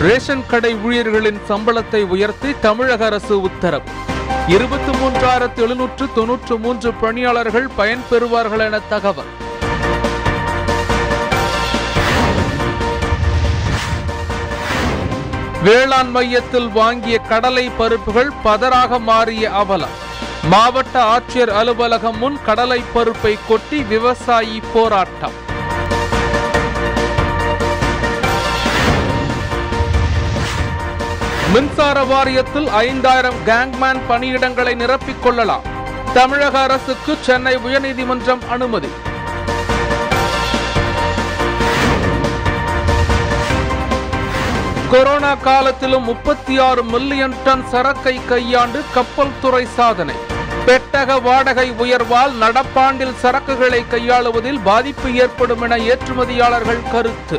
ration கடை ஊழியர்களின் சம்பளத்தை உயர்த்தி தமிழக அரசு உத்தரவு இருபத்தி மூன்றாயிரத்து எழுநூற்று தொன்னூற்று மூன்று பணியாளர்கள் பயன்பெறுவார்கள் என தகவல் வேளாண் மையத்தில் வாங்கிய கடலை பருப்புகள் பதறாக மாறிய அவலம் மாவட்ட ஆட்சியர் அலுவலகம் முன் கடலை பருப்பை கொட்டி விவசாயி போராட்டம் மின்சார வாரியத்தில் ஐந்தாயிரம் கேங்மேன் பணியிடங்களை நிரப்பிக் கொள்ளலாம் தமிழக அரசுக்கு சென்னை உயர்நீதிமன்றம் அனுமதி கொரோனா காலத்திலும் முப்பத்தி ஆறு மில்லியன் டன் சரக்கை கையாண்டு கப்பல் துறை சாதனை பெட்டக வாடகை உயர்வால் நடப்பாண்டில் சரக்குகளை கையாளுவதில் பாதிப்பு ஏற்படும் என ஏற்றுமதியாளர்கள் கருத்து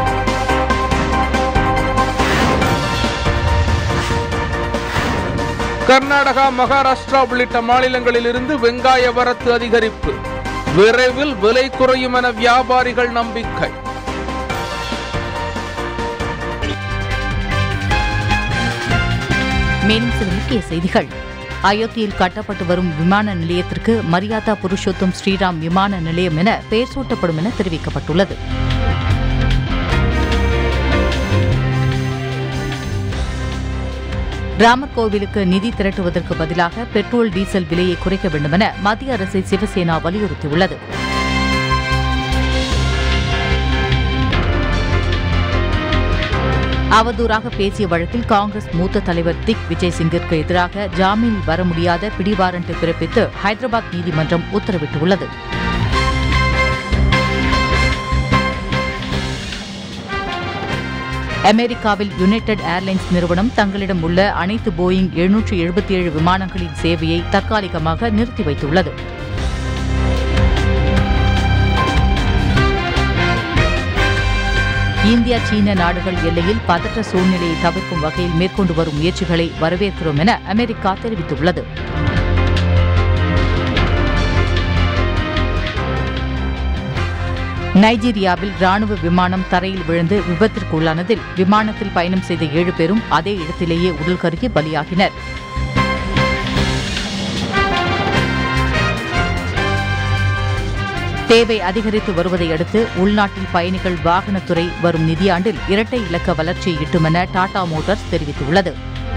கர்நாடகா மகாராஷ்டிரா உள்ளிட்ட மாநிலங்களில் இருந்து வெங்காய வரத்து அதிகரிப்பு விரைவில் விலை குறையும் என வியாபாரிகள் நம்பிக்கை மேலும் சில முக்கிய செய்திகள் அயோத்தியில் கட்டப்பட்டு வரும் விமான நிலையத்திற்கு மரியாதா புருஷோத்தம் ஸ்ரீராம் விமான நிலையம் என பெயர் சூட்டப்படும் என தெரிவிக்கப்பட்டுள்ளது ராமர் கோவிலுக்கு நிதி திரட்டுவதற்கு பதிலாக பெட்ரோல் டீசல் விலையை குறைக்க வேண்டும் என மத்திய அரசை சிவசேனா வலியுறுத்தியுள்ளது அவதூறாக பேசிய வழக்கில் காங்கிரஸ் மூத்த தலைவர் திக் விஜய் சிங்கிற்கு எதிராக ஜாமீனில் வர முடியாத பிடிவாரண்ட் பிறப்பித்து ஹைதராபாத் நீதிமன்றம் உத்தரவிட்டுள்ளது அமெரிக்காவில் யுனைடெட் ஏர்லைன்ஸ் நிறுவனம் தங்களிடம் உள்ள அனைத்து போயிங் எழுநூற்று எழுபத்தி ஏழு விமானங்களின் சேவையை தற்காலிகமாக நிறுத்தி வைத்துள்ளது இந்தியா சீன நாடுகள் எல்லையில் பதற்ற சூழ்நிலையை தவிர்க்கும் வகையில் மேற்கொண்டு வரும் முயற்சிகளை வரவேற்கிறோம் என அமெரிக்கா தெரிவித்துள்ளது நைஜீரியாவில் ராணுவ விமானம் தரையில் விழுந்து விபத்திற்குள்ளானதில் விமானத்தில் பயணம் செய்த ஏழு பேரும் அதே இடத்திலேயே உடல் கருகி பலியாகினர் தேவை அதிகரித்து வருவதை அடுத்து உள்நாட்டில் பயணிகள் வாகனத்துறை வரும் நிதியாண்டில் இரட்டை இலக்க வளர்ச்சியை எட்டும் என டாடா மோட்டார்ஸ் தெரிவித்துள்ளது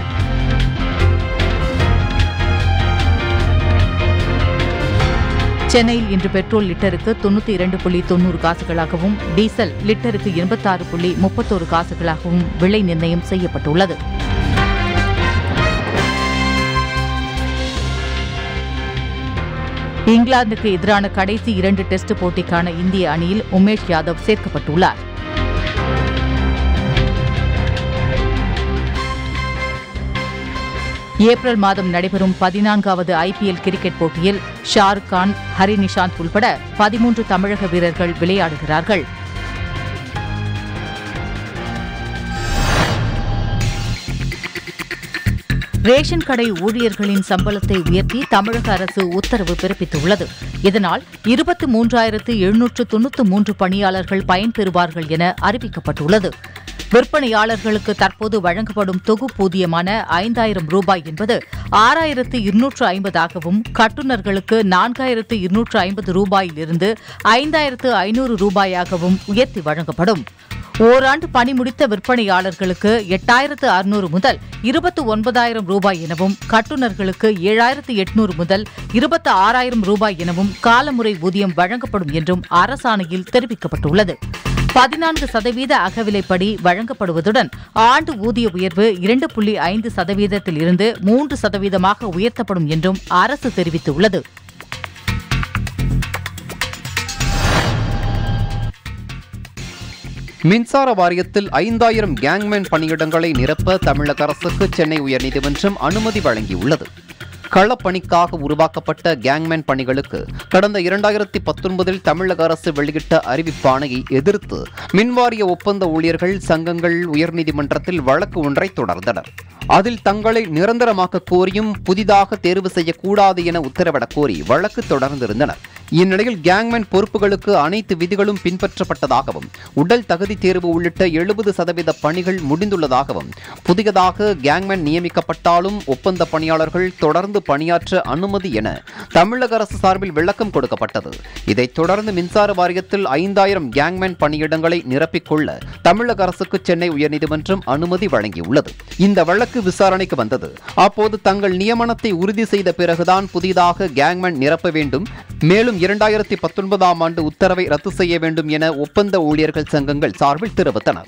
சென்னையில் இன்று பெட்ரோல் லிட்டருக்கு தொண்ணூற்றி இரண்டு புள்ளி தொண்ணூறு காசுகளாகவும் டீசல் லிட்டருக்கு எண்பத்தாறு புள்ளி முப்பத்தோரு காசுகளாகவும் விலை நிர்ணயம் செய்யப்பட்டுள்ளது இங்கிலாந்துக்கு எதிரான கடைசி இரண்டு டெஸ்ட் போட்டிக்கான இந்திய அணியில் உமேஷ் யாதவ் சேர்க்கப்பட்டுள்ளார் ஏப்ரல் மாதம் நடைபெறும் பதினான்காவது ஐபிஎல் கிரிக்கெட் போட்டியில் ஷாருக் கான் ஹரி நிஷாந்த் உள்பட பதிமூன்று தமிழக வீரர்கள் விளையாடுகிறார்கள் ரேஷன் கடை ஊழியர்களின் சம்பளத்தை உயர்த்தி தமிழக அரசு உத்தரவு பிறப்பித்துள்ளது இதனால் இருபத்தி மூன்றாயிரத்து எழுநூற்று தொன்னூற்று மூன்று பணியாளர்கள் பயன்பெறுவார்கள் என அறிவிக்கப்பட்டுள்ளது விற்பனையாளர்களுக்கு தற்போது வழங்கப்படும் தொகுப்பூதியமான ஐந்தாயிரம் ரூபாய் என்பது ஆறாயிரத்து இருநூற்று ஐம்பதாகவும் கட்டுநர்களுக்கு நான்காயிரத்து இருநூற்று ஐம்பது ரூபாயிலிருந்து ஐந்தாயிரத்து ஐநூறு ரூபாயாகவும் உயர்த்தி வழங்கப்படும் ஓராண்டு பணி முடித்த விற்பனையாளர்களுக்கு எட்டாயிரத்து அறுநூறு முதல் இருபத்து ஒன்பதாயிரம் ரூபாய் எனவும் கட்டுநர்களுக்கு ஏழாயிரத்து எட்நூறு முதல் இருபத்து ஆறாயிரம் ரூபாய் எனவும் காலமுறை ஊதியம் வழங்கப்படும் என்றும் அரசாணையில் தெரிவிக்கப்பட்டுள்ளது பதினான்கு சதவீத அகவிலைப்படி வழங்கப்படுவதுடன் ஆண்டு ஊதிய உயர்வு இரண்டு புள்ளி ஐந்து சதவீதத்தில் இருந்து மூன்று சதவீதமாக உயர்த்தப்படும் என்றும் அரசு தெரிவித்துள்ளது மின்சார வாரியத்தில் ஐந்தாயிரம் கேங்மேன் பணியிடங்களை நிரப்ப தமிழக அரசுக்கு சென்னை உயர்நீதிமன்றம் அனுமதி வழங்கியுள்ளது களப்பணிக்காக உருவாக்கப்பட்ட கேங்மேன் பணிகளுக்கு கடந்த இரண்டாயிரத்தி பத்தொன்பதில் தமிழக அரசு வெளியிட்ட அறிவிப்பாணையை எதிர்த்து மின்வாரிய ஒப்பந்த ஊழியர்கள் சங்கங்கள் உயர்நீதிமன்றத்தில் வழக்கு ஒன்றை தொடர்ந்தனர் அதில் தங்களை நிரந்தரமாக்க கோரியும் புதிதாக தேர்வு செய்யக்கூடாது என உத்தரவிடக் கோரி வழக்கு தொடர்ந்திருந்தனர் இந்நிலையில் கேங்மேன் பொறுப்புகளுக்கு அனைத்து விதிகளும் பின்பற்றப்பட்டதாகவும் உடல் தகுதி தேர்வு உள்ளிட்ட எழுபது சதவீத பணிகள் முடிந்துள்ளதாகவும் புதியதாக கேங்மேன் நியமிக்கப்பட்டாலும் ஒப்பந்த பணியாளர்கள் தொடர்ந்து பணியாற்ற அனுமதி என தமிழக அரசு சார்பில் விளக்கம் கொடுக்கப்பட்டது இதைத் தொடர்ந்து மின்சார வாரியத்தில் ஐந்தாயிரம் கேங்மேன் பணியிடங்களை நிரப்பிக்கொள்ள தமிழக அரசுக்கு சென்னை உயர்நீதிமன்றம் அனுமதி வழங்கியுள்ளது இந்த வழக்கு விசாரணைக்கு வந்தது அப்போது தங்கள் நியமனத்தை உறுதி செய்த பிறகுதான் புதிதாக கேங்மேன் நிரப்ப வேண்டும் மேலும் இரண்டாயிரத்தி பத்தொன்பதாம் ஆண்டு உத்தரவை ரத்து செய்ய வேண்டும் என ஒப்பந்த ஊழியர்கள் சங்கங்கள் சார்பில் தெரிவித்தனர்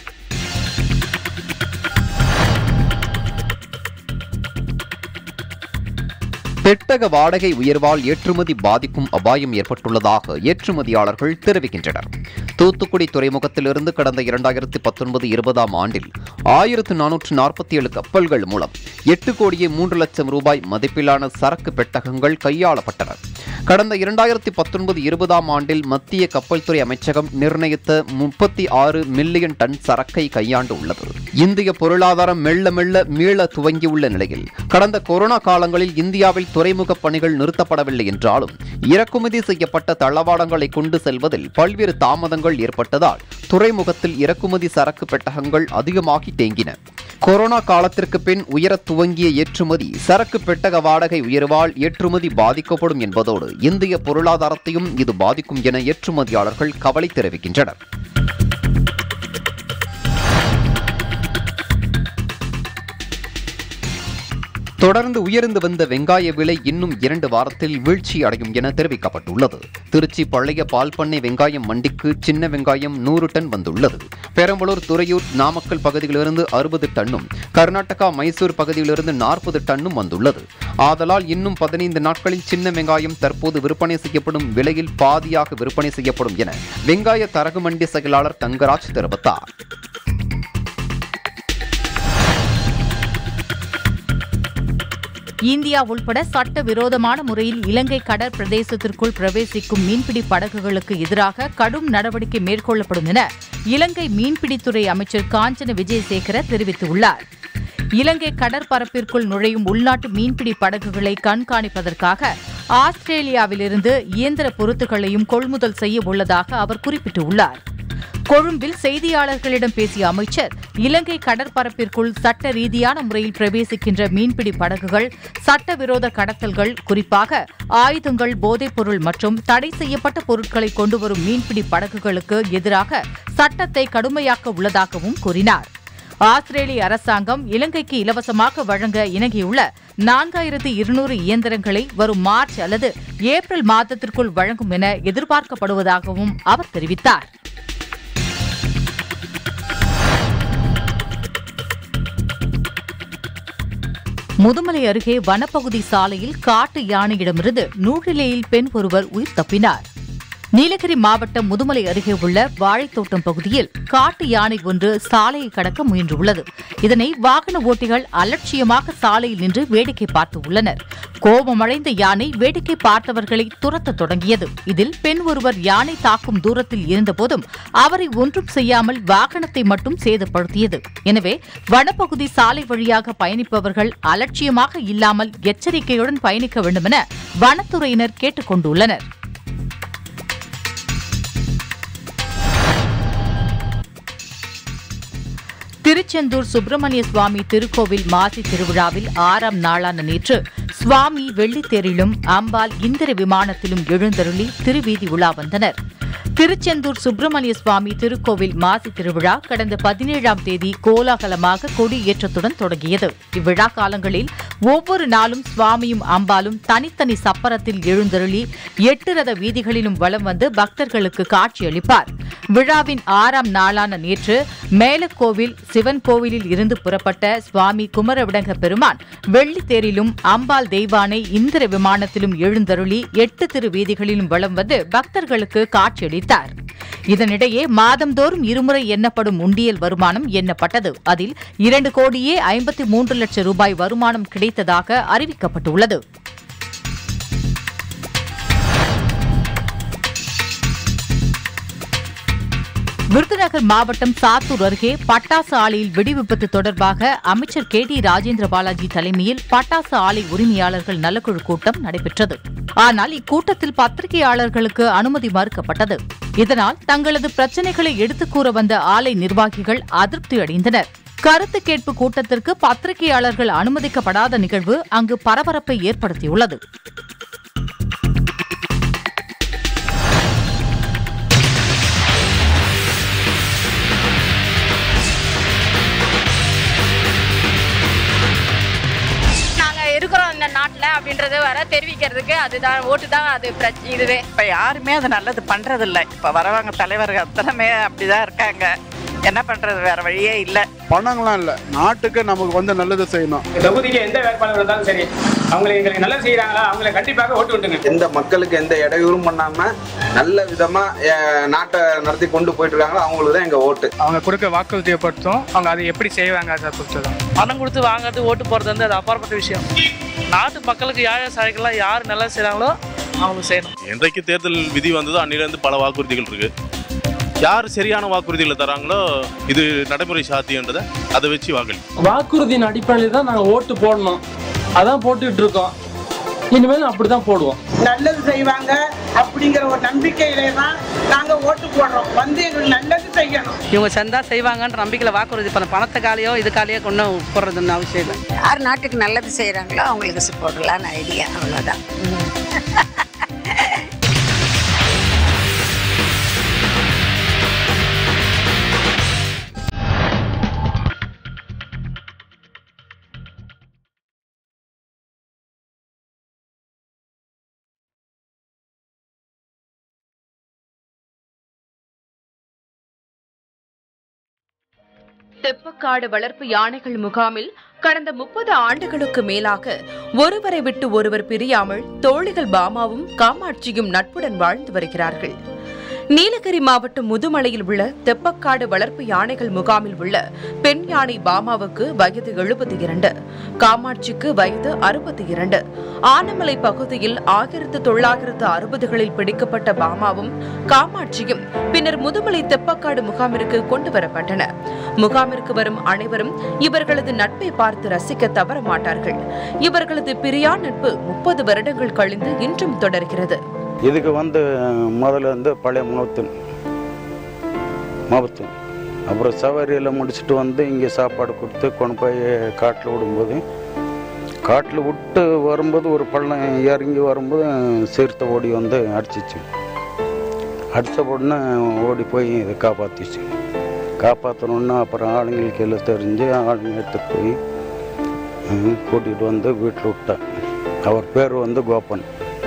பெட்டக வாடகை உயர்வால் ஏற்றுமதி பாதிக்கும் அபாயம் ஏற்பட்டுள்ளதாக ஏற்றுமதியாளர்கள் தெரிவிக்கின்றனர் தூத்துக்குடி துறைமுகத்திலிருந்து கடந்த இரண்டாயிரத்தி பத்தொன்பது இருபதாம் ஆண்டில் ஆயிரத்து நானூற்று நாற்பத்தி ஏழு கப்பல்கள் மூலம் எட்டு கோடியே மூன்று லட்சம் ரூபாய் மதிப்பிலான சரக்கு பெட்டகங்கள் கையாளப்பட்டன கடந்த இரண்டாயிரத்தி பத்தொன்பது இருபதாம் ஆண்டில் மத்திய கப்பல் துறை அமைச்சகம் நிர்ணயித்த முப்பத்தி ஆறு மில்லியன் டன் சரக்கை கையாண்டு உள்ளது இந்திய பொருளாதாரம் மெல்ல மெல்ல மீள துவங்கியுள்ள நிலையில் கடந்த கொரோனா காலங்களில் இந்தியாவில் துறைமுக பணிகள் நிறுத்தப்படவில்லை என்றாலும் இறக்குமதி செய்யப்பட்ட தளவாடங்களை கொண்டு செல்வதில் பல்வேறு தாமதங்கள் ஏற்பட்டதால் துறைமுகத்தில் இறக்குமதி சரக்கு பெட்டகங்கள் அதிகமாகி தேங்கின கொரோனா காலத்திற்கு பின் உயரத் துவங்கிய ஏற்றுமதி சரக்கு பெட்டக வாடகை உயர்வால் ஏற்றுமதி பாதிக்கப்படும் என்பதோடு இந்திய பொருளாதாரத்தையும் இது பாதிக்கும் என ஏற்றுமதியாளர்கள் கவலை தெரிவிக்கின்றனர் தொடர்ந்து உயர்ந்து வந்த வெங்காய விலை இன்னும் இரண்டு வாரத்தில் வீழ்ச்சி அடையும் என தெரிவிக்கப்பட்டுள்ளது திருச்சி பழைய பால் பண்ணை வெங்காயம் மண்டிக்கு சின்ன வெங்காயம் நூறு டன் வந்துள்ளது பெரம்பலூர் துறையூர் நாமக்கல் பகுதியிலிருந்து அறுபது டன்னும் கர்நாடகா மைசூர் பகுதியிலிருந்து நாற்பது டன்னும் வந்துள்ளது ஆதலால் இன்னும் பதினைந்து நாட்களில் சின்ன வெங்காயம் தற்போது விற்பனை செய்யப்படும் விலையில் பாதியாக விற்பனை செய்யப்படும் என வெங்காய தரகு மண்டி செயலாளர் தங்கராஜ் தெரிவித்தார் இந்தியா உள்பட சட்டவிரோதமான முறையில் இலங்கை கடற்பிரதேசத்திற்குள் பிரவேசிக்கும் மீன்பிடி படகுகளுக்கு எதிராக கடும் நடவடிக்கை மேற்கொள்ளப்படும் என இலங்கை மீன்பிடித்துறை அமைச்சர் காஞ்சன விஜயசேகர தெரிவித்துள்ளார் இலங்கை கடற்பரப்பிற்குள் நுழையும் உள்நாட்டு மீன்பிடி படகுகளை கண்காணிப்பதற்காக ஆஸ்திரேலியாவிலிருந்து இயந்திர பொருத்துகளையும் கொள்முதல் செய்ய உள்ளதாக அவர் குறிப்பிட்டுள்ளார் கொழும்பில் செய்தியாளர்களிடம் பேசிய அமைச்சர் இலங்கை கடற்பரப்பிற்குள் சட்ட ரீதியான முறையில் பிரவேசிக்கின்ற மீன்பிடி படகுகள் சட்டவிரோத கடத்தல்கள் குறிப்பாக ஆயுதங்கள் போதைப்பொருள் மற்றும் தடை செய்யப்பட்ட பொருட்களை கொண்டுவரும் மீன்பிடி படகுகளுக்கு எதிராக சட்டத்தை கடுமையாக்க உள்ளதாகவும் கூறினார் ஆஸ்திரேலிய அரசாங்கம் இலங்கைக்கு இலவசமாக வழங்க இணங்கியுள்ள நான்காயிரத்து இருநூறு இயந்திரங்களை வரும் மார்ச் அல்லது ஏப்ரல் மாதத்திற்குள் வழங்கும் என எதிர்பார்க்கப்படுவதாகவும் அவர் தெரிவித்தார் முதுமலை அருகே வனப்பகுதி சாலையில் காட்டு யானையிடமிருந்து நூற்றிலேயில் பெண் ஒருவர் உயிர் தப்பினார் நீலகிரி மாவட்டம் முதுமலை அருகே உள்ள வாழைத்தோட்டம் பகுதியில் காட்டு யானை ஒன்று சாலையை கடக்க முயன்றுள்ளது இதனை வாகன ஓட்டிகள் அலட்சியமாக சாலையில் நின்று வேடிக்கை பார்த்து உள்ளனர் கோபமடைந்த யானை வேடிக்கை பார்த்தவர்களை துரத்தத் தொடங்கியது இதில் பெண் ஒருவர் யானை தாக்கும் தூரத்தில் இருந்தபோதும் அவரை ஒன்றும் செய்யாமல் வாகனத்தை மட்டும் சேதப்படுத்தியது எனவே வனப்பகுதி சாலை வழியாக பயணிப்பவர்கள் அலட்சியமாக இல்லாமல் எச்சரிக்கையுடன் பயணிக்க வேண்டுமென வனத்துறையினர் கேட்டுக் கொண்டுள்ளனர் திருச்செந்தூர் சுப்பிரமணிய சுவாமி திருக்கோவில் மாசி திருவிழாவில் ஆறாம் நாளான நேற்று சுவாமி வெள்ளித்தேரிலும் அம்பாள் இந்திர விமானத்திலும் எழுந்தருளி திருவீதி உலா வந்தனர் திருச்செந்தூர் சுப்பிரமணிய சுவாமி திருக்கோவில் மாசி திருவிழா கடந்த பதினேழாம் தேதி கோலாகலமாக கொடியேற்றத்துடன் தொடங்கியது இவ்விழா காலங்களில் ஒவ்வொரு நாளும் சுவாமியும் அம்பாலும் தனித்தனி சப்பரத்தில் எழுந்தருளி எட்டு ரத வீதிகளிலும் வலம் வந்து பக்தர்களுக்கு காட்சியளிப்பார் விழாவின் ஆறாம் நாளான நேற்று மேலக்கோவில் சிவன் கோவிலில் இருந்து புறப்பட்ட சுவாமி குமரவிடங்க பெருமான் வெள்ளித்தேரிலும் அம்பாள் தெய்வானை இந்திர விமானத்திலும் எழுந்தருளி எட்டு திரு வீதிகளிலும் வலம் வந்து பக்தர்களுக்கு காட்சியளித்தார் இதனிடையே மாதந்தோறும் இருமுறை எண்ணப்படும் உண்டியல் வருமானம் எண்ணப்பட்டது அதில் இரண்டு கோடியே ஐம்பத்தி மூன்று லட்சம் ரூபாய் வருமானம் கிடைத்ததாக அறிவிக்கப்பட்டுள்ளது விருதுநகர் மாவட்டம் சாத்தூர் அருகே பட்டாசு ஆலையில் வெடிவிபத்து தொடர்பாக அமைச்சர் கே டி ராஜேந்திர பாலாஜி தலைமையில் பட்டாசு ஆலை உரிமையாளர்கள் நலக்குழு கூட்டம் நடைபெற்றது ஆனால் இக்கூட்டத்தில் பத்திரிகையாளர்களுக்கு அனுமதி மறுக்கப்பட்டது இதனால் தங்களது பிரச்சினைகளை எடுத்துக் கூற வந்த ஆலை நிர்வாகிகள் அதிருப்தி அடைந்தனர் கருத்து கேட்பு கூட்டத்திற்கு பத்திரிகையாளர்கள் அனுமதிக்கப்படாத நிகழ்வு அங்கு பரபரப்பை ஏற்படுத்தியுள்ளது நாங்க இருக்கிறோம் இந்த நாட்டில் அப்படின்றது வர தெரிவிக்கிறதுக்கு அதுதான் ஓட்டு தான் அது பிரச்ச இதுவே இப்போ யாருமே அது நல்லது பண்ணுறதில்ல இப்போ வரவங்க தலைவர்கள் அத்தனைமே அப்படிதான் இருக்காங்க என்ன பண்ணுறது வேற வழியே இல்லை பணங்களாம் இல்லை நாட்டுக்கு நமக்கு வந்து நல்லது செய்யணும் தொகுதிக்கு எந்த வேட்பாளர் இருந்தாலும் சரி அவங்களுக்கு எங்களுக்கு நல்லது செய்யறாங்களா அவங்களை கண்டிப்பாக ஓட்டு விட்டுங்க எந்த மக்களுக்கு எந்த இடையூறும் பண்ணாம நல்ல விதமா அஹ், நாட்டை நடத்தி கொண்டு போயிட்டு இருக்காங்களோ அவங்களுக்கு தான் எங்க ஓட்டு அவங்க கொடுக்க வாக்குறுதியை பொறுத்தும் அவங்க அதை எப்படி செய்வாங்க அதை பொறுத்து தான் பணம் கொடுத்து வாங்குறது ஓட்டு போகிறது வந்து அது அப்பாற்பட்ட விஷயம் நாட்டு மக்களுக்கு யார் யார் சாய்க்கலாம் யார் நல்லா செய்கிறாங்களோ அவங்களுக்கு செய்யணும் என்றைக்கு தேர்தல் விதி வந்ததோ அன்னிலிருந்து பல வாக்குறுதிகள் இருக்கு யார் சரியான வாக்குறுதிகளை தராங்களோ இது நடைமுறை சாத்தியன்றதை அதை வச்சு வாக்களி வாக்குறுதியின் அடிப்படையில் தான் நாங்கள் ஓட்டு போடணும் அதான் போட்டுக்கிட்டு இருக்கோம் இனிமேல் அப்படி தான் போடுவோம் நல்லது செய்வாங்க அப்படிங்கிற ஒரு நம்பிக்கையிலே தான் நாங்கள் ஓட்டு போடுறோம் வந்து எங்களுக்கு நல்லது செய்யணும் இவங்க சந்தா செய்வாங்கன்ற நம்பிக்கையில் வாக்குறுதி பண்ண பணத்தை காலியோ இது காலியோ கொண்டு போடுறதுன்னு அவசியம் இல்லை யார் நாட்டுக்கு நல்லது செய்கிறாங்களோ அவங்களுக்கு போடலான்னு ஐடியா அவ்வளோதான் தெப்பக்காடு வளர்ப்பு யானைகள் முகாமில் கடந்த முப்பது ஆண்டுகளுக்கு மேலாக ஒருவரை விட்டு ஒருவர் பிரியாமல் தோழிகள் பாமாவும் காமாட்சியும் நட்புடன் வாழ்ந்து வருகிறார்கள் நீலகிரி மாவட்டம் முதுமலையில் உள்ள தெப்பக்காடு வளர்ப்பு யானைகள் முகாமில் உள்ள பெண் யானை பாமாவுக்கு வயது எழுபத்தி இரண்டு காமாட்சிக்கு வயது அறுபத்தி இரண்டு ஆனமலை பகுதியில் ஆயிரத்து தொள்ளாயிரத்து அறுபதுகளில் பிடிக்கப்பட்ட பாமாவும் காமாட்சியும் பின்னர் முதுமலை தெப்பக்காடு முகாமிற்கு கொண்டு வரப்பட்டன முகாமிற்கு வரும் அனைவரும் இவர்களது நட்பை பார்த்து ரசிக்க தவற மாட்டார்கள் இவர்களது பிரியா நட்பு முப்பது வருடங்கள் கழிந்து இன்றும் தொடர்கிறது இதுக்கு வந்து முதல்ல வந்து பழைய முகத்தூன் மபத்தூன் அப்புறம் சவாரியில் முடிச்சுட்டு வந்து இங்கே சாப்பாடு கொடுத்து கொண்டு போய் காட்டில் விடும்போது காட்டில் விட்டு வரும்போது ஒரு பள்ளம் இறங்கி வரும்போது சீர்த்த ஓடி வந்து அடிச்சிச்சு அடித்த உடனே ஓடி போய் இதை காப்பாற்றிச்சு காப்பாற்றணுன்னா அப்புறம் ஆளுங்களுக்கு எல்லாம் தெரிஞ்சு ஆளுங்க எடுத்துகிட்டு போய் கூட்டிகிட்டு வந்து வீட்டில் விட்டேன் அவர் பேர் வந்து கோபன்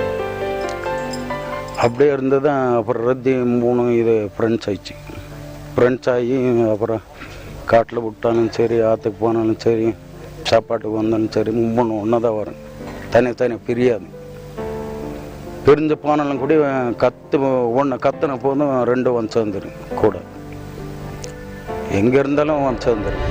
அப்படியே இருந்தது அப்புறம் ரத்தி மூணு இது ஃப்ரெண்ட்ஸ் ஆயிடுச்சு ஃப்ரெண்ட்ஸ் ஆகி அப்புறம் காட்டில் விட்டாலும் சரி ஆற்றுக்கு போனாலும் சரி சாப்பாட்டுக்கு வந்தாலும் சரி மூணு ஒன்றா தான் வரும் தனித்தனி பிரியாது பிரிஞ்சு போனாலும் கூட கத்து ஒன்று கத்துன போதும் ரெண்டு வந்து சேர்ந்துரும் கூட எங்கே இருந்தாலும் வந்து சேர்ந்துரும்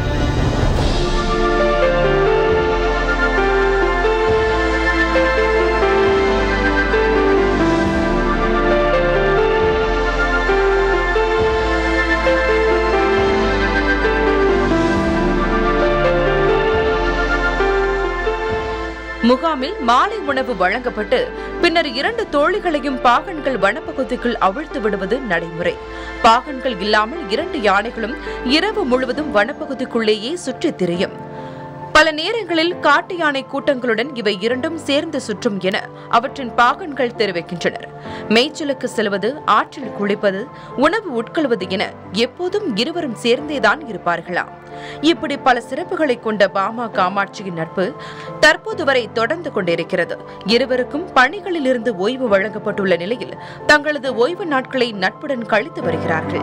முகாமில் மாலை உணவு வழங்கப்பட்டு பின்னர் இரண்டு தோழிகளையும் பாகன்கள் வனப்பகுதிக்குள் அவிழ்த்து விடுவது நடைமுறை பாகன்கள் இல்லாமல் இரண்டு யானைகளும் இரவு முழுவதும் வனப்பகுதிக்குள்ளேயே சுற்றித் திரியும் பல நேரங்களில் காட்டு யானை கூட்டங்களுடன் இவை இரண்டும் சேர்ந்து சுற்றும் என அவற்றின் பாகன்கள் தெரிவிக்கின்றனர் மேய்ச்சலுக்கு செல்வது ஆற்றில் குளிப்பது உணவு உட்கொள்வது என எப்போதும் இருவரும் சேர்ந்தேதான் இருப்பார்களாம் இப்படி பல சிறப்புகளை கொண்ட பாமா காமாட்சியின் நட்பு தற்போது வரை தொடர்ந்து கொண்டிருக்கிறது இருவருக்கும் பணிகளில் இருந்து ஓய்வு வழங்கப்பட்டுள்ள நிலையில் தங்களது ஓய்வு நாட்களை நட்புடன் கழித்து வருகிறார்கள்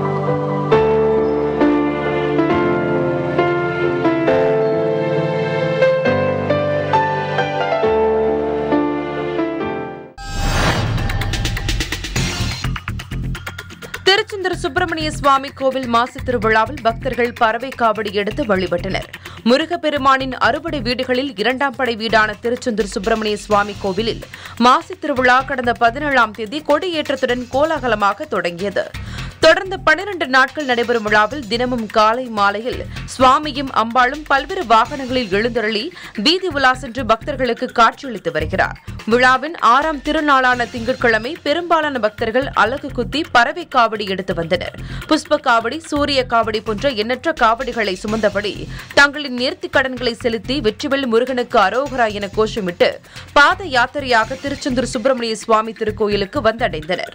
திருச்செந்தூர் சுப்பிரமணிய சுவாமி கோவில் மாசி திருவிழாவில் பக்தர்கள் பறவை காவடி எடுத்து வழிபட்டனர் முருகப்பெருமானின் அறுபடை வீடுகளில் இரண்டாம் படை வீடான திருச்செந்தூர் சுப்பிரமணிய சுவாமி கோவிலில் மாசி திருவிழா கடந்த பதினேழாம் தேதி கொடியேற்றத்துடன் கோலாகலமாக தொடங்கியது தொடர்ந்து பனிரெண்டு நாட்கள் நடைபெறும் விழாவில் தினமும் காலை மாலையில் சுவாமியும் அம்பாளும் பல்வேறு வாகனங்களில் எழுந்தருளி வீதி உலா சென்று பக்தர்களுக்கு காட்சியளித்து வருகிறார் விழாவின் ஆறாம் திருநாளான திங்கட்கிழமை பெரும்பாலான பக்தர்கள் அலகு குத்தி பறவை காவடி எடுத்து வந்தனர் புஷ்ப காவடி சூரிய காவடி போன்ற எண்ணற்ற காவடிகளை சுமந்தபடி தங்களின் நேர்த்திக் கடன்களை செலுத்தி வெற்றிவேல் முருகனுக்கு அரோகரா என கோஷமிட்டு பாத யாத்திரையாக திருச்செந்தூர் சுப்பிரமணிய சுவாமி திருக்கோயிலுக்கு வந்தடைந்தனர்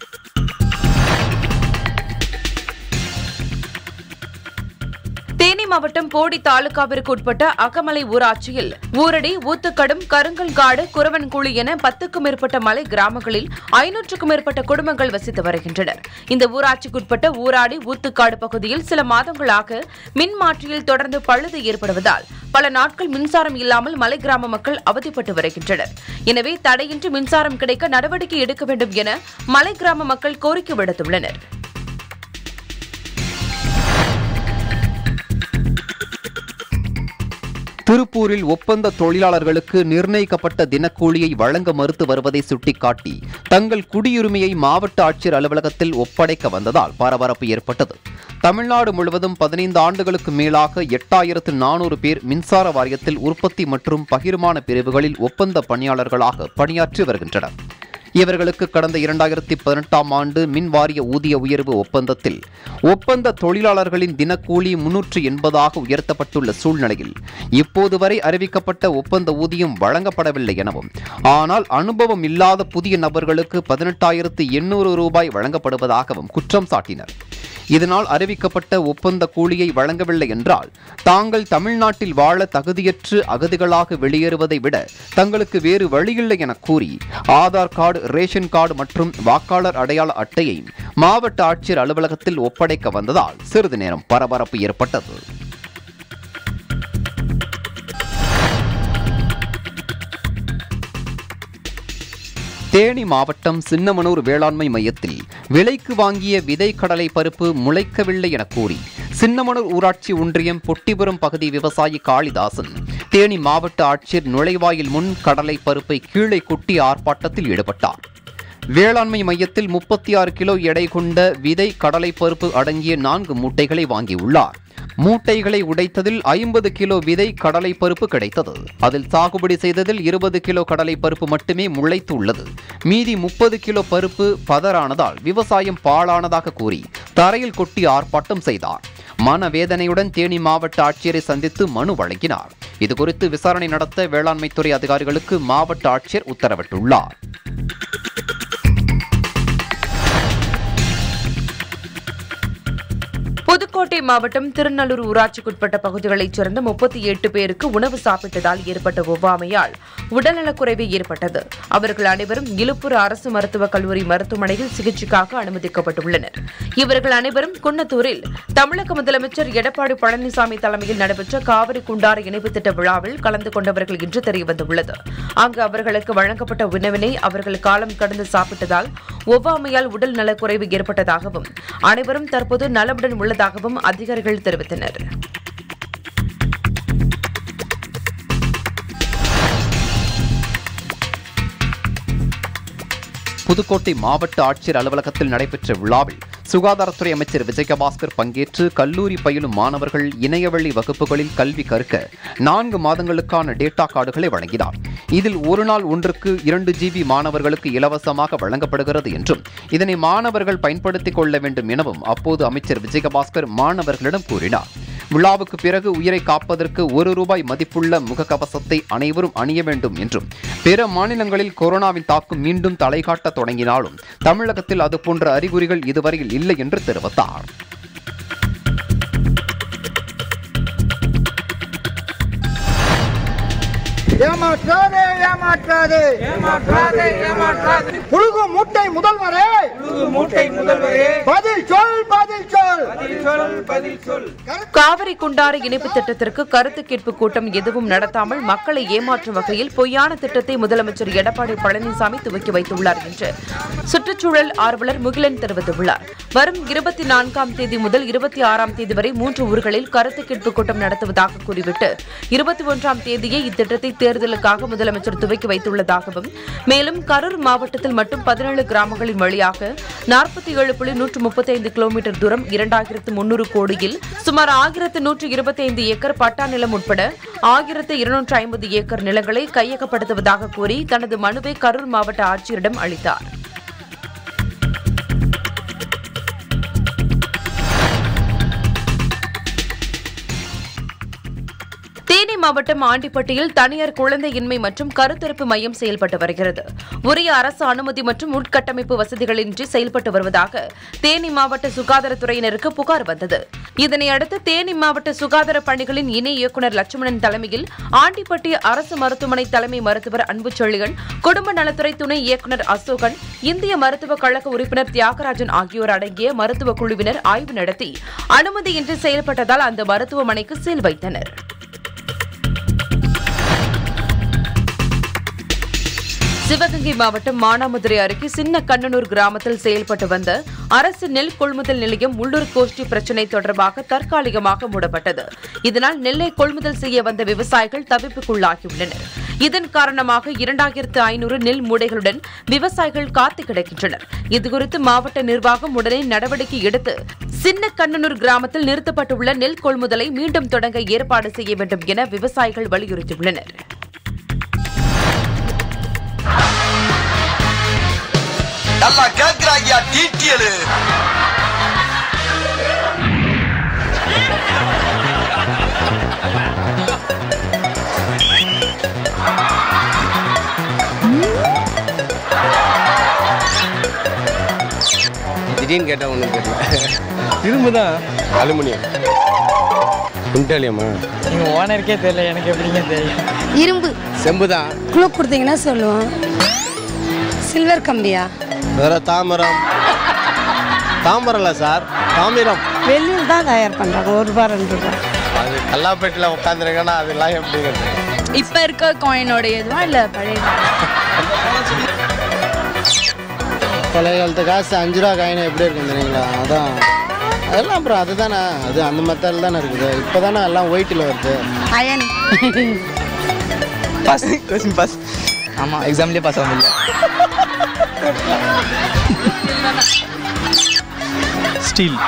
தேனி மாவட்டம் போடி தாலுகாவிற்கு உட்பட்ட அகமலை ஊராட்சியில் ஊரடி ஊத்துக்கடும் கருங்கல்காடு குறவன்குழி என பத்துக்கும் மேற்பட்ட மலை கிராமங்களில் ஐநூற்றுக்கும் மேற்பட்ட குடும்பங்கள் வசித்து வருகின்றனர் இந்த ஊராட்சிக்குட்பட்ட ஊராடி ஊத்துக்காடு பகுதியில் சில மாதங்களாக மின் மாற்றியில் தொடர்ந்து பழுது ஏற்படுவதால் பல நாட்கள் மின்சாரம் இல்லாமல் மலை கிராம மக்கள் அவதிப்பட்டு வருகின்றனர் எனவே தடையின்றி மின்சாரம் கிடைக்க நடவடிக்கை எடுக்க வேண்டும் என மலை கிராம மக்கள் கோரிக்கை விடுத்துள்ளனர் திருப்பூரில் ஒப்பந்த தொழிலாளர்களுக்கு நிர்ணயிக்கப்பட்ட தினக்கூலியை வழங்க மறுத்து வருவதை சுட்டிக்காட்டி தங்கள் குடியுரிமையை மாவட்ட ஆட்சியர் அலுவலகத்தில் ஒப்படைக்க வந்ததால் பரபரப்பு ஏற்பட்டது தமிழ்நாடு முழுவதும் பதினைந்து ஆண்டுகளுக்கு மேலாக எட்டாயிரத்து நானூறு பேர் மின்சார வாரியத்தில் உற்பத்தி மற்றும் பகிர்மான பிரிவுகளில் ஒப்பந்த பணியாளர்களாக பணியாற்றி வருகின்றனர் இவர்களுக்கு கடந்த இரண்டாயிரத்தி பதினெட்டாம் ஆண்டு மின் வாரிய ஊதிய உயர்வு ஒப்பந்தத்தில் ஒப்பந்த தொழிலாளர்களின் தினக்கூலி முன்னூற்று எண்பதாக உயர்த்தப்பட்டுள்ள சூழ்நிலையில் இப்போது வரை அறிவிக்கப்பட்ட ஒப்பந்த ஊதியம் வழங்கப்படவில்லை எனவும் ஆனால் அனுபவம் இல்லாத புதிய நபர்களுக்கு பதினெட்டாயிரத்து எண்ணூறு ரூபாய் வழங்கப்படுவதாகவும் குற்றம் சாட்டினர் இதனால் அறிவிக்கப்பட்ட ஒப்பந்த கூலியை வழங்கவில்லை என்றால் தாங்கள் தமிழ்நாட்டில் வாழ தகுதியற்று அகதிகளாக வெளியேறுவதை விட தங்களுக்கு வேறு வழியில்லை என கூறி ஆதார் கார்டு ரேஷன் கார்டு மற்றும் வாக்காளர் அடையாள அட்டையை மாவட்ட ஆட்சியர் அலுவலகத்தில் ஒப்படைக்க வந்ததால் சிறிது நேரம் பரபரப்பு ஏற்பட்டது தேனி மாவட்டம் சின்னமனூர் வேளாண்மை மையத்தில் விலைக்கு வாங்கிய விதை கடலை பருப்பு முளைக்கவில்லை என கூறி சின்னமனூர் ஊராட்சி ஒன்றியம் பொட்டிபுரம் பகுதி விவசாயி காளிதாசன் தேனி மாவட்ட ஆட்சியர் நுழைவாயில் முன் கடலை பருப்பை கீழே கொட்டி ஆர்ப்பாட்டத்தில் ஈடுபட்டார் வேளாண்மை மையத்தில் முப்பத்தி ஆறு கிலோ எடை கொண்ட விதை கடலை பருப்பு அடங்கிய நான்கு மூட்டைகளை வாங்கியுள்ளார் மூட்டைகளை உடைத்ததில் ஐம்பது கிலோ விதை கடலை பருப்பு கிடைத்தது அதில் சாகுபடி செய்ததில் இருபது கிலோ கடலை பருப்பு மட்டுமே முளைத்து உள்ளது மீதி முப்பது கிலோ பருப்பு பதறானதால் விவசாயம் பாழானதாக கூறி தரையில் கொட்டி ஆர்ப்பாட்டம் செய்தார் மனவேதனையுடன் தேனி மாவட்ட ஆட்சியரை சந்தித்து மனு வழங்கினார் இதுகுறித்து விசாரணை நடத்த வேளாண்மைத்துறை அதிகாரிகளுக்கு மாவட்ட ஆட்சியர் உத்தரவிட்டுள்ளார் புதுக்கோட்டை மாவட்டம் திருநள்ளூர் ஊராட்சிக்குட்பட்ட பகுதிகளைச் சேர்ந்த முப்பத்தி எட்டு பேருக்கு உணவு சாப்பிட்டதால் ஏற்பட்ட ஒவ்வாமையால் உடல்நலக்குறைவு ஏற்பட்டது அவர்கள் அனைவரும் இலுப்பூர் அரசு மருத்துவக் கல்லூரி மருத்துவமனையில் சிகிச்சைக்காக அனுமதிக்கப்பட்டுள்ளனர் இவர்கள் அனைவரும் குன்னத்தூரில் தமிழக முதலமைச்சர் எடப்பாடி பழனிசாமி தலைமையில் நடைபெற்ற காவிரி குண்டாறு இணைப்பு திட்ட விழாவில் கலந்து கொண்டவர்கள் என்று தெரியவந்துள்ளது அங்கு அவர்களுக்கு வழங்கப்பட்ட உணவினை அவர்கள் காலம் கடந்து சாப்பிட்டதால் ஒவ்வாமையால் உடல் நலக்குறைவு ஏற்பட்டதாகவும் அனைவரும் தற்போது நலமுடன் உள்ளதாகவும் அதிகாரிகள் தெரிவித்தனர் புதுக்கோட்டை மாவட்ட ஆட்சியர் அலுவலகத்தில் நடைபெற்ற விழாவில் சுகாதாரத்துறை அமைச்சர் விஜயபாஸ்கர் பங்கேற்று கல்லூரி பயிலும் மாணவர்கள் இணையவழி வகுப்புகளில் கல்வி கற்க நான்கு மாதங்களுக்கான டேட்டா கார்டுகளை வழங்கினார் இதில் ஒரு நாள் ஒன்றுக்கு இரண்டு ஜிபி மாணவர்களுக்கு இலவசமாக வழங்கப்படுகிறது என்றும் இதனை மாணவர்கள் பயன்படுத்திக் கொள்ள வேண்டும் எனவும் அப்போது அமைச்சர் விஜயபாஸ்கர் மாணவர்களிடம் கூறினார் விழாவுக்கு பிறகு உயிரை காப்பதற்கு ஒரு ரூபாய் மதிப்புள்ள முகக்கவசத்தை அனைவரும் அணிய வேண்டும் என்றும் பிற மாநிலங்களில் கொரோனாவின் தாக்கம் மீண்டும் தலைகாட்ட தொடங்கினாலும் தமிழகத்தில் அதுபோன்ற அறிகுறிகள் இதுவரையில் இல்லை என்று தெரிவித்தார் ஏமாற்றாதே ஏமாற்றாதே ஏமாற்றாதே ஏமாற்றாதே புழுகு மூட்டை முதல்வரே புழுகு மூட்டை முதல்வரே பதில் சொல் பதில் சொல் பதில் சொல் பதில் சொல் காவிரி குண்டாறு இணைப்பு திட்டத்திற்கு கருத்து கேட்பு கூட்டம் எதுவும் நடத்தாமல் மக்களை ஏமாற்றும் வகையில் பொய்யான திட்டத்தை முதலமைச்சர் எடப்பாடி பழனிசாமி துவக்கி வைத்துள்ளார் என்று சுற்றுச்சூழல் ஆர்வலர் முகிலன் தெரிவித்துள்ளார் வரும் இருபத்தி நான்காம் தேதி முதல் இருபத்தி ஆறாம் தேதி வரை மூன்று ஊர்களில் கருத்து கேட்பு கூட்டம் நடத்துவதாக கூறிவிட்டு இருபத்தி ஒன்றாம் தேதியே இத்திட்டத்தை தேர்தலுக்காக முதலமைச்சர் துவக்கி வைத்துள்ளதாகவும் மேலும் கரூர் மாவட்டத்தில் மட்டும் பதினேழு கிராமங்களின் வழியாக நாற்பத்தி ஏழு புள்ளி நூற்று முப்பத்தைந்து கிலோமீட்டர் தூரம் இரண்டாயிரத்து முன்னூறு கோடியில் சுமார் ஆயிரத்து நூற்று இருபத்தி ஐந்து ஏக்கர் பட்டா நிலம் உட்பட ஆயிரத்து இருநூற்று ஐம்பது ஏக்கர் நிலங்களை கையகப்படுத்துவதாக கூறி தனது மனுவை கரூர் மாவட்ட ஆட்சியரிடம் அளித்தார் தேனி மாவட்டம் ஆண்டிப்பட்டியில் தனியார் குழந்தையின்மை மற்றும் கருத்தரிப்பு மையம் செயல்பட்டு வருகிறது உரிய அரசு அனுமதி மற்றும் உட்கட்டமைப்பு வசதிகளின்றி செயல்பட்டு வருவதாக தேனி மாவட்ட சுகாதாரத்துறையினருக்கு புகார் வந்தது இதனையடுத்து தேனி மாவட்ட சுகாதார பணிகளின் இணை இயக்குநர் லட்சுமணன் தலைமையில் ஆண்டிப்பட்டி அரசு மருத்துவமனை தலைமை மருத்துவர் அன்புச்செழியன் குடும்ப நலத்துறை துணை இயக்குநர் அசோகன் இந்திய மருத்துவக் கழக உறுப்பினர் தியாகராஜன் ஆகியோர் அடங்கிய மருத்துவ குழுவினர் ஆய்வு நடத்தி அனுமதியின்றி செயல்பட்டதால் அந்த மருத்துவமனைக்கு சீல் வைத்தனர் சிவகங்கை மாவட்டம் மானாமதுரை அருகே சின்ன கண்ணனூர் கிராமத்தில் செயல்பட்டு வந்த அரசு நெல் கொள்முதல் நிலையம் உள்ளூர் கோஷ்டி பிரச்சினை தொடர்பாக தற்காலிகமாக மூடப்பட்டது இதனால் நெல்லை கொள்முதல் செய்ய வந்த விவசாயிகள் தவிப்புக்குள்ளாகியுள்ளனர் இதன் காரணமாக இரண்டாயிரத்து ஐநூறு நெல் மூடைகளுடன் விவசாயிகள் காத்து கிடக்கின்றனர் இதுகுறித்து மாவட்ட நிர்வாகம் உடனே நடவடிக்கை எடுத்து சின்ன கண்ணனூர் கிராமத்தில் நிறுத்தப்பட்டுள்ள நெல் கொள்முதலை மீண்டும் தொடங்க ஏற்பாடு செய்ய வேண்டும் என விவசாயிகள் வலியுறுத்தியுள்ளனர் நல்லா கேக்குறாங்க டீட்டியலு திடீர்னு கேட்டால் ஒன்றும் தெரியல இரும்பு தான் அலுமினியம் குண்டாலியம்மா நீங்கள் ஓனருக்கே தெரியல எனக்கு எப்படிங்க தெரியும் இரும்பு செம்பு தான் குழு கொடுத்தீங்கன்னா சொல்லுவோம் சில்வர் கம்பியா வேற தாமரம் தாமரம்ல சார் தாமிரம் வெளியில் தான் தயார் பண்ணுறாங்க ஒரு ரூபா ரெண்டு ரூபா அது கல்லாப்பேட்டில் உட்காந்துருக்கேன்னா அதெல்லாம் எப்படிங்கிறது இப்போ இருக்க காயினோட இதுவா இல்லை பழைய பழைய காலத்து காசு அஞ்சு ரூபா காயின் எப்படி இருக்கும் தெரியுங்களா அதான் அதெல்லாம் அப்புறம் அதுதானே அது அந்த மெத்தடில் தானே இருக்குது இப்போ தானே எல்லாம் ஒயிட்டில் வருது அயன் பாஸ் கொஸ்டின் பாஸ் ஆமாம் எக்ஸாம்லேயே பாஸ் ஆக முடியல ஸ்டீல்